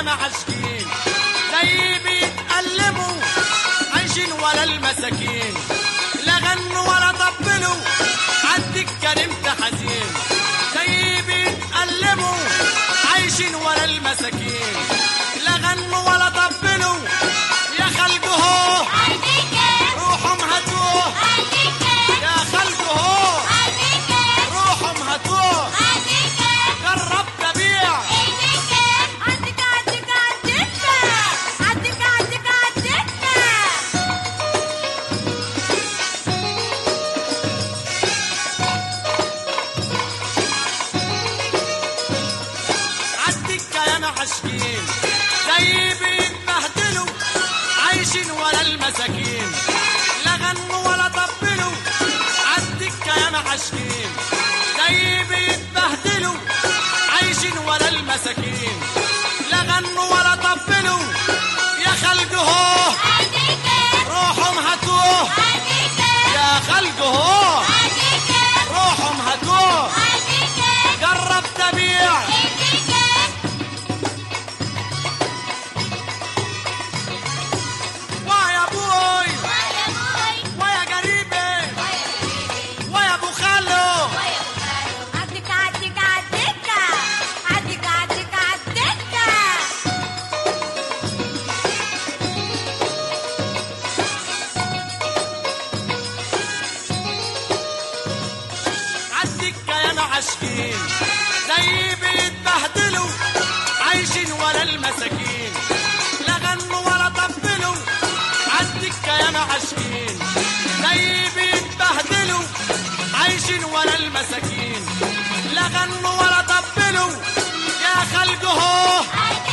ياما عاشقين زي بيتألموا عايشين ولا المساكين لا غنوا ولا طبلوا عندك كلمت حزين زي بيتألموا عايشين ولا المساكين لا غنوا ولا طبلوا يا خلق هو روحهم هاتوه يا خلق هو روحهم هاتوه جرب تبيع عالدكة ياما عاشقين زي بيتبهدلوا عايشين ولا المساكين لا غنوا ولا طبلوا عالدكة ياما عاشقين زي بيتبهدلوا عايشين ولا المساكين لا غنوا ولا طبلوا يا خلق هو روحهم هاتوه يا خلق هو روحهم هاتوه جرب تبيع ويا ابوي ويا قريبي ويا ابو خالو عدك عدك عدك عدك عدك عدك عالدكة ياما عاشقين زي بيتبهدلوا عايشين ولا المساكين لا غنوا ولا طبلوا عالدكة ياما عاشقين زي بيتبهدلوا عايشين ولا المساكين لا غنوا ولا طبلوا يا خلق هو